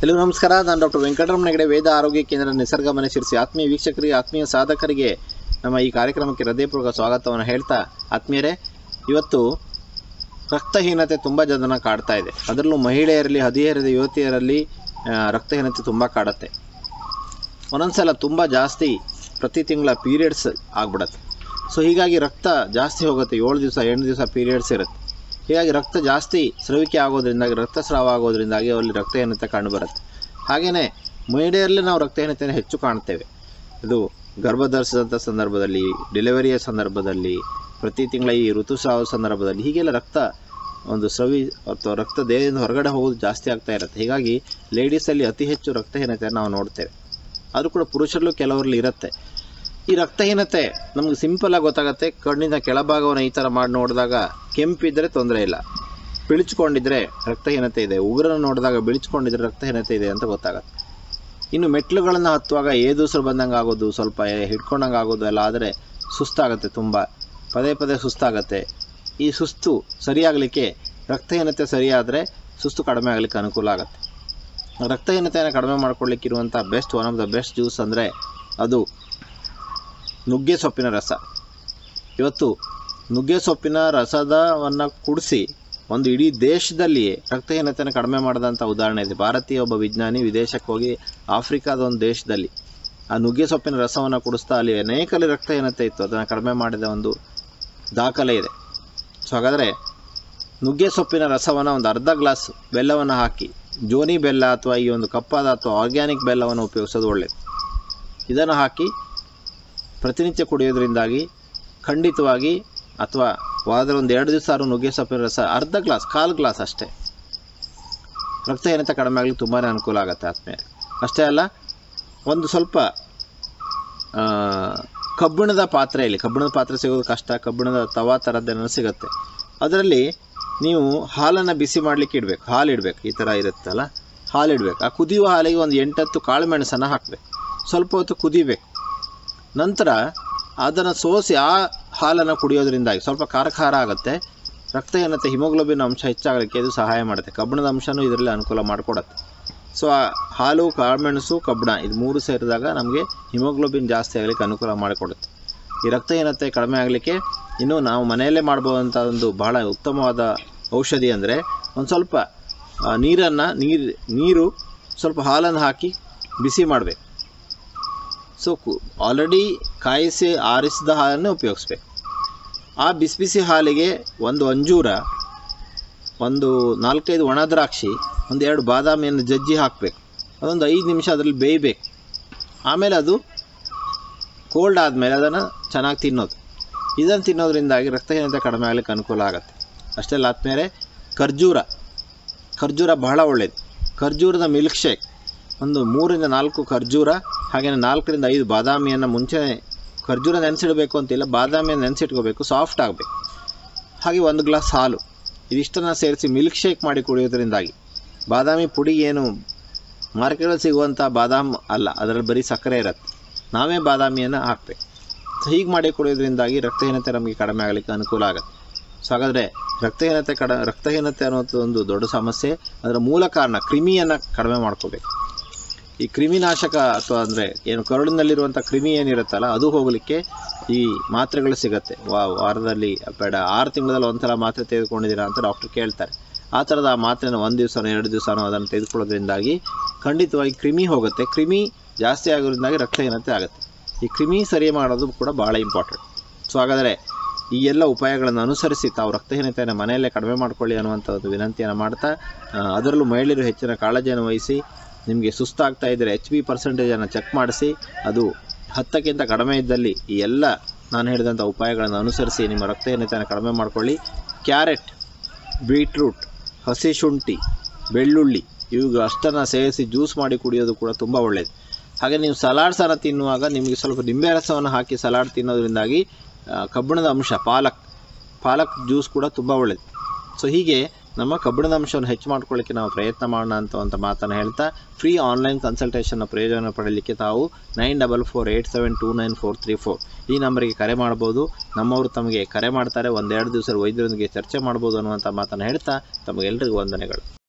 ಎಲ್ಲರಿಗೂ ನಮಸ್ಕಾರ ನಾನು ಡಾಕ್ಟರ್ ವೆಂಕಟರಮಣ ಹೆಗಡೆ ವೇದ ಆರೋಗ್ಯ ಕೇಂದ್ರ ನಿಸರ್ಗ ಮನೆ ಶಿರಿಸಿ ಆತ್ಮೀಯ ವೀಕ್ಷಕರಿಗೆ ಆತ್ಮೀಯ ಸಾಧಕರಿಗೆ ನಮ್ಮ ಈ ಕಾರ್ಯಕ್ರಮಕ್ಕೆ ಹೃದಯಪೂರ್ವಕ ಸ್ವಾಗತವನ್ನು ಹೇಳ್ತಾ ಆತ್ಮೀಯರೇ ಇವತ್ತು ರಕ್ತಹೀನತೆ ತುಂಬ ಜನನ ಕಾಡ್ತಾ ಇದೆ ಅದರಲ್ಲೂ ಮಹಿಳೆಯರಲ್ಲಿ ಹದಿಹರೆಯದ ಯುವತಿಯರಲ್ಲಿ ಆ, ರಕ್ತಹೀನತೆ ತುಂಬ ಕಾಡುತ್ತೆ ಒಂದೊಂದ್ಸಲ ತುಂಬ ಜಾಸ್ತಿ ಪ್ರತಿ ತಿಂಗಳ ಪೀರಿಯಡ್ಸ್ ಆಗ್ಬಿಡತ್ತೆ ಸೊ ಹೀಗಾಗಿ ರಕ್ತ ಜಾಸ್ತಿ ಹೋಗುತ್ತೆ ಏಳು ದಿವಸ ಎಂಟು ದಿವಸ ಪೀರಿಯಡ್ಸ್ ಇರುತ್ತೆ ಹೀಗಾಗಿ ರಕ್ತ ಜಾಸ್ತಿ ಸ್ರವಿಕೆ ಆಗೋದ್ರಿಂದಾಗಿ ರಕ್ತಸ್ರಾವ ಆಗೋದ್ರಿಂದಾಗಿ ಅವರಲ್ಲಿ ರಕ್ತಹೀನತೆ ಕಂಡುಬರುತ್ತೆ ಹಾಗೆಯೇ ಮಹಿಳೆಯರಲ್ಲಿ ನಾವು ರಕ್ತಹೀನತೆಯನ್ನು ಹೆಚ್ಚು ಕಾಣ್ತೇವೆ ಇದು ಗರ್ಭಧರಿಸಿದಂಥ ಸಂದರ್ಭದಲ್ಲಿ ಡೆಲಿವರಿಯ ಸಂದರ್ಭದಲ್ಲಿ ಪ್ರತಿ ತಿಂಗಳ ಈ ಋತುಸ್ರಾವ ಸಂದರ್ಭದಲ್ಲಿ ಹೀಗೆಲ್ಲ ರಕ್ತ ಒಂದು ಸ್ರವಿ ಅಥವಾ ರಕ್ತ ದೇಹದಿಂದ ಹೊರಗಡೆ ಹೋಗೋದು ಜಾಸ್ತಿ ಆಗ್ತಾ ಇರುತ್ತೆ ಹೀಗಾಗಿ ಲೇಡೀಸಲ್ಲಿ ಅತಿ ಹೆಚ್ಚು ರಕ್ತಹೀನತೆಯನ್ನು ನಾವು ನೋಡ್ತೇವೆ ಆದರೂ ಕೂಡ ಪುರುಷರಲ್ಲೂ ಕೆಲವರಲ್ಲಿ ಇರುತ್ತೆ ಈ ರಕ್ತಹೀನತೆ ನಮ್ಗೆ ಸಿಂಪಲ್ ಆಗಿ ಗೊತ್ತಾಗುತ್ತೆ ಕಣ್ಣಿನ ಕೆಳಭಾಗವನ್ನು ಈ ಥರ ಮಾಡಿ ನೋಡಿದಾಗ ಕೆಂಪಿದ್ರೆ ತೊಂದರೆ ಇಲ್ಲ ಬಿಳಿಚ್ಕೊಂಡಿದ್ರೆ ರಕ್ತಹೀನತೆ ಇದೆ ಉಗುರನ್ನು ನೋಡಿದಾಗ ಬಿಳಿಚ್ಕೊಂಡಿದ್ರೆ ರಕ್ತಹೀನತೆ ಇದೆ ಅಂತ ಗೊತ್ತಾಗುತ್ತೆ ಇನ್ನು ಮೆಟ್ಲುಗಳನ್ನು ಹತ್ತುವಾಗ ಏದುಸಿರು ಬಂದಂಗೆ ಆಗೋದು ಸ್ವಲ್ಪ ಹಿಡ್ಕೊಂಡಂಗೆ ಆಗೋದು ಎಲ್ಲ ಆದರೆ ಸುಸ್ತಾಗುತ್ತೆ ತುಂಬ ಪದೇ ಪದೇ ಸುಸ್ತಾಗುತ್ತೆ ಈ ಸುಸ್ತು ಸರಿಯಾಗಲಿಕ್ಕೆ ರಕ್ತಹೀನತೆ ಸರಿಯಾದರೆ ಸುಸ್ತು ಕಡಿಮೆ ಆಗಲಿಕ್ಕೆ ಅನುಕೂಲ ಆಗುತ್ತೆ ರಕ್ತಹೀನತೆಯನ್ನು ಕಡಿಮೆ ಮಾಡ್ಕೊಳ್ಳಿಕ್ಕಿರುವಂಥ best one of the best juice ಅಂದರೆ ಅದು ನುಗ್ಗೆ ಸೊಪ್ಪಿನ ರಸ ಇವತ್ತು ನುಗ್ಗೆ ಸೊಪ್ಪಿನ ರಸದವನ್ನು ಕುಡಿಸಿ ಒಂದು ಇಡೀ ದೇಶದಲ್ಲಿಯೇ ರಕ್ತಹೀನತೆಯನ್ನು ಕಡಿಮೆ ಮಾಡಿದಂಥ ಉದಾಹರಣೆ ಇದೆ ಭಾರತೀಯ ಒಬ್ಬ ವಿಜ್ಞಾನಿ ವಿದೇಶಕ್ಕೆ ಹೋಗಿ ಆಫ್ರಿಕಾದ ಒಂದು ದೇಶದಲ್ಲಿ ಆ ನುಗ್ಗೆ ಸೊಪ್ಪಿನ ರಸವನ್ನು ಕುಡಿಸ್ತಾ ಅಲ್ಲಿ ಅನೇಕಲ್ಲಿ ರಕ್ತಹೀನತೆ ಇತ್ತು ಅದನ್ನು ಕಡಿಮೆ ಮಾಡಿದ ಒಂದು ದಾಖಲೆ ಇದೆ ಸೊ ಹಾಗಾದರೆ ನುಗ್ಗೆ ಸೊಪ್ಪಿನ ರಸವನ್ನು ಒಂದು ಅರ್ಧ ಗ್ಲಾಸ್ ಬೆಲ್ಲವನ್ನು ಹಾಕಿ ಜೋನಿ ಬೆಲ್ಲ ಅಥವಾ ಈ ಒಂದು ಕಪ್ಪಾದ ಅಥವಾ ಆರ್ಗ್ಯಾನಿಕ್ ಬೆಲ್ಲವನ್ನು ಉಪಯೋಗಿಸೋದು ಒಳ್ಳೆಯದು ಇದನ್ನು ಹಾಕಿ ಪ್ರತಿನಿತ್ಯ ಕುಡಿಯೋದ್ರಿಂದಾಗಿ ಖಂಡಿತವಾಗಿ ಅಥವಾ ವಾರದಲ್ಲಿ ಒಂದು ಎರಡು ದಿವಸ ಆದ್ರೂ ನುಗ್ಗೆ ಸೊಪ್ಪಿನ ರಸ ಅರ್ಧ ಗ್ಲಾಸ್ ಕಾಲು ಗ್ಲಾಸ್ ಅಷ್ಟೇ ರಕ್ತಹೀನತೆ ಕಡಿಮೆ ಆಗಲಿಕ್ಕೆ ತುಂಬಾ ಅನುಕೂಲ ಆಗುತ್ತೆ ಆದ್ಮೇಲೆ ಅಷ್ಟೇ ಅಲ್ಲ ಒಂದು ಸ್ವಲ್ಪ ಆ, ಕಬ್ಬಿಣದ ಪಾತ್ರೆಯಲ್ಲಿ ಕಬ್ಬಿಣದ ಪಾತ್ರೆ ಸಿಗೋದು ಕಷ್ಟ ಕಬ್ಬಿಣದ ತವಾ ಥರದ್ದೇನೋ ಸಿಗುತ್ತೆ ಅದರಲ್ಲಿ ನೀವು ಹಾಲನ್ನು ಬಿಸಿ ಮಾಡಲಿಕ್ಕೆ ಇಡಬೇಕು ಹಾಲು ಇಡಬೇಕು ಈ ಥರ ಇರುತ್ತಲ್ಲ ಹಾಲು ಇಡಬೇಕು ಆ ಕುದಿಯುವ ಹಾಲಿಗೆ ಒಂದು ಎಂಟತ್ತು ಕಾಳು ಮೆಣಸನ್ನು ಹಾಕಬೇಕು ಸ್ವಲ್ಪ ಹೊತ್ತು ಕುದಿಬೇಕು ನಂತರ ಅದನ್ನು ಸೋಸಿ ಆ ಹಾಲನ್ನು ಕುಡಿಯೋದ್ರಿಂದಾಗಿ ಸ್ವಲ್ಪ ಖಾರ ಖಾರ ಆಗುತ್ತೆ ರಕ್ತಹೀನತೆ ಹಿಮೋಗ್ಲೋಬಿನ್ ಅಂಶ ಹೆಚ್ಚಾಗಲಿಕ್ಕೆ ಇದು ಸಹಾಯ ಮಾಡುತ್ತೆ ಕಬ್ಬಿಣದ ಅಂಶನೂ ಇದರಲ್ಲಿ ಅನುಕೂಲ ಮಾಡಿಕೊಡುತ್ತೆ ಸೊ ಆ ಹಾಲು ಕಾಳುಮೆಣಸು ಕಬ್ಬಿಣ ಇದು ಮೂರು ಸೇರಿದಾಗ ನಮಗೆ ಹಿಮೋಗ್ಲೋಬಿನ್ ಜಾಸ್ತಿ ಆಗಲಿಕ್ಕೆ ಅನುಕೂಲ ಮಾಡಿಕೊಡುತ್ತೆ ಈ ರಕ್ತಹೀನತೆ ಕಡಿಮೆ ಆಗಲಿಕ್ಕೆ ಇನ್ನು ನಾವು ಮನೆಯಲ್ಲೇ ಮಾಡ್ಬೋದಂಥ ಒಂದು ಬಹಳ ಉತ್ತಮವಾದ ಔಷಧಿ ಅಂದರೆ ಒಂದು ಸ್ವಲ್ಪ ನೀರನ್ನು ನೀರು ನೀರು ಸ್ವಲ್ಪ ಹಾಲನ್ನು ಹಾಕಿ ಬಿಸಿ ಮಾಡಬೇಕು ಸೊ ಕು ಆಲ್ರೆಡಿ ಕಾಯಿಸಿ ಆರಿಸಿದ ಹಾಲನ್ನೇ ಉಪಯೋಗಿಸ್ಬೇಕು ಆ ಬಿಸಿ ಬಿಸಿ ಹಾಲಿಗೆ ಒಂದು ಅಂಜೂರ ಒಂದು ನಾಲ್ಕೈದು ಒಣ ದ್ರಾಕ್ಷಿ ಒಂದು ಎರಡು ಬಾದಾಮಿಯನ್ನು ಜಜ್ಜಿ ಹಾಕಬೇಕು ಅದೊಂದು ಐದು ನಿಮಿಷ ಅದರಲ್ಲಿ ಬೇಯಬೇಕು ಆಮೇಲೆ ಅದು ಕೋಲ್ಡ್ ಆದಮೇಲೆ ಅದನ್ನು ಚೆನ್ನಾಗಿ ತಿನ್ನೋದು ಇದನ್ನು ತಿನ್ನೋದ್ರಿಂದಾಗಿ ರಕ್ತಹೀನತೆ ಕಡಿಮೆ ಆಗಲಿಕ್ಕೆ ಅನುಕೂಲ ಆಗುತ್ತೆ ಅಷ್ಟೇ ಅಲ್ಲ ಆದಮೇಲೆ ಖರ್ಜೂರ ಖರ್ಜೂರ ಬಹಳ ಒಳ್ಳೆಯದು ಖರ್ಜೂರದ ಮಿಲ್ಕ್ ಶೇಕ್ ಒಂದು ಮೂರಿಂದ ನಾಲ್ಕು ಖರ್ಜೂರ ಹಾಗೆಯೇ ನಾಲ್ಕರಿಂದ ಐದು ಬಾದಾಮಿಯನ್ನು ಮುಂಚೆ ಖರ್ಜೂರ ನೆನೆಸಿಡಬೇಕು ಅಂತಿಲ್ಲ ಬಾದಾಮಿಯನ್ನು ನೆನೆಸಿಟ್ಕೋಬೇಕು ಸಾಫ್ಟ್ ಆಗಬೇಕು ಹಾಗೆ ಒಂದು ಗ್ಲಾಸ್ ಹಾಲು ಇದಿಷ್ಟನ್ನು ಸೇರಿಸಿ ಮಿಲ್ಕ್ ಶೇಕ್ ಮಾಡಿ ಕುಡಿಯೋದ್ರಿಂದಾಗಿ ಬಾದಾಮಿ ಪುಡಿ ಏನು ಮಾರ್ಕೆಟಲ್ಲಿ ಸಿಗುವಂಥ ಬಾದಾಮ್ ಅಲ್ಲ ಅದರಲ್ಲಿ ಬರೀ ಸಕ್ಕರೆ ಇರುತ್ತೆ ನಾವೇ ಬಾದಾಮಿಯನ್ನು ಹಾಕಬೇಕು ಸೊ ಹೀಗೆ ಮಾಡಿ ಕುಡಿಯೋದ್ರಿಂದಾಗಿ ರಕ್ತಹೀನತೆ ನಮಗೆ ಕಡಿಮೆ ಆಗಲಿಕ್ಕೆ ಅನುಕೂಲ ಆಗುತ್ತೆ ಸೊ ಹಾಗಾದರೆ ರಕ್ತಹೀನತೆ ಕಡ ರಕ್ತಹೀನತೆ ಅನ್ನೋದು ಒಂದು ದೊಡ್ಡ ಸಮಸ್ಯೆ ಅದರ ಮೂಲ ಕಾರಣ ಕ್ರಿಮಿಯನ್ನು ಕಡಿಮೆ ಮಾಡ್ಕೋಬೇಕು ಈ ಕ್ರಿಮಿನಾಶಕ ಅಥವಾ ಅಂದರೆ ಏನು ಕರುಳಿನಲ್ಲಿರುವಂಥ ಕ್ರಿಮಿ ಏನಿರುತ್ತಲ್ಲ ಅದು ಹೋಗಲಿಕ್ಕೆ ಈ ಮಾತ್ರೆಗಳು ಸಿಗುತ್ತೆ ವಾ ವಾರದಲ್ಲಿ ಬೇಡ ಆರು ತಿಂಗಳಲ್ಲಿ ಒಂದ್ಸಲ ಮಾತ್ರೆ ತೆಗೆದುಕೊಂಡಿದ್ದೀರಾ ಅಂತ ಡಾಕ್ಟರ್ ಕೇಳ್ತಾರೆ ಆ ಥರದ ಆ ಮಾತ್ರೆನ ಒಂದು ದಿವಸನೋ ಎರಡು ದಿವಸನೋ ಅದನ್ನು ತೆಗೆದುಕೊಳ್ಳೋದ್ರಿಂದಾಗಿ ಖಂಡಿತವಾಗಿ ಕ್ರಿಮಿ ಹೋಗುತ್ತೆ ಕ್ರಿಮಿ ಜಾಸ್ತಿ ಆಗೋದ್ರಿಂದಾಗಿ ರಕ್ತಹೀನತೆ ಆಗುತ್ತೆ ಈ ಕ್ರಿಮಿ ಸರಿ ಮಾಡೋದು ಕೂಡ ಭಾಳ ಇಂಪಾರ್ಟೆಂಟ್ ಸೊ ಹಾಗಾದರೆ ಈ ಎಲ್ಲ ಉಪಾಯಗಳನ್ನು ಅನುಸರಿಸಿ ತಾವು ರಕ್ತಹೀನತೆಯನ್ನು ಮನೆಯಲ್ಲೇ ಕಡಿಮೆ ಮಾಡ್ಕೊಳ್ಳಿ ಅನ್ನುವಂಥ ಒಂದು ವಿನಂತಿಯನ್ನು ಮಾಡ್ತಾ ಆ, ಅದರಲ್ಲೂ ಮಹಿಳೆಯರು ಹೆಚ್ಚಿನ ಕಾಳಜಿಯನ್ನು ವಹಿಸಿ ನಿಮಗೆ ಸುಸ್ತಾಗ್ತಾ ಇದ್ದರೆ ಎಚ್ ಬಿ ಪರ್ಸೆಂಟೇಜನ್ನು ಚೆಕ್ ಮಾಡಿಸಿ ಅದು ಹತ್ತಕ್ಕಿಂತ ಕಡಿಮೆ ಇದ್ದಲ್ಲಿ ಈ ಎಲ್ಲ ನಾನು ಹೇಳಿದಂಥ ಉಪಾಯಗಳನ್ನು ಅನುಸರಿಸಿ ನಿಮ್ಮ ರಕ್ತಹೀನತೆಯನ್ನು ಕಡಿಮೆ ಮಾಡ್ಕೊಳ್ಳಿ ಕ್ಯಾರೆಟ್ ಬೀಟ್ರೂಟ್ ಹಸಿ ಶುಂಠಿ ಬೆಳ್ಳುಳ್ಳಿ ಇವು ಅಷ್ಟನ್ನು ಸೇರಿಸಿ ಜ್ಯೂಸ್ ಮಾಡಿ ಕುಡಿಯೋದು ಕೂಡ ತುಂಬ ಒಳ್ಳೆಯದು ಹಾಗೆ ನೀವು ಸಲಾಡ್ಸನ್ನು ತಿನ್ನುವಾಗ ನಿಮಗೆ ಸ್ವಲ್ಪ ನಿಂಬೆ ರಸವನ್ನು ಹಾಕಿ ಸಲಾಡ್ ತಿನ್ನೋದ್ರಿಂದಾಗಿ ಆ, ಕಬ್ಬಿಣದ ಅಂಶ ಪಾಲಕ್ ಪಾಲಕ್ ಜ್ಯೂಸ್ ಕೂಡ ತುಂಬ ಒಳ್ಳೆಯದು ಸೊ ಹೀಗೆ ನಮ್ಮ ಕಬ್ಬಿಣದ ಅಂಶವನ್ನು ಹೆಚ್ಚು ಮಾಡ್ಕೊಳ್ಳಿಕ್ಕೆ ನಾವು ಪ್ರಯತ್ನ ಮಾಡೋಣ ಅಂತ ಅಂತ ಮಾತನ್ನು ಹೇಳ್ತಾ ಫ್ರೀ ಆನ್ಲೈನ್ ಕನ್ಸಲ್ಟೇಷನ್ನ ಪ್ರಯೋಜನ ಪಡೆಯಲಿಕ್ಕೆ ತಾವು nine double four eight seven two nine four three four ಈ ನಂಬರಿಗೆ ಕರೆ ಮಾಡ್ಬೋದು ನಮ್ಮವರು ತಮಗೆ ಕರೆ ಮಾಡ್ತಾರೆ ಒಂದೆರಡು ದಿವಸ ವೈದ್ಯರೊಂದಿಗೆ ಚರ್ಚೆ ಮಾಡ್ಬೋದು ಅನ್ನುವಂಥ ಮಾತನ್ನು ಹೇಳ್ತಾ ತಮಗೆಲ್ಲರಿಗೂ ವಂದನೆಗಳು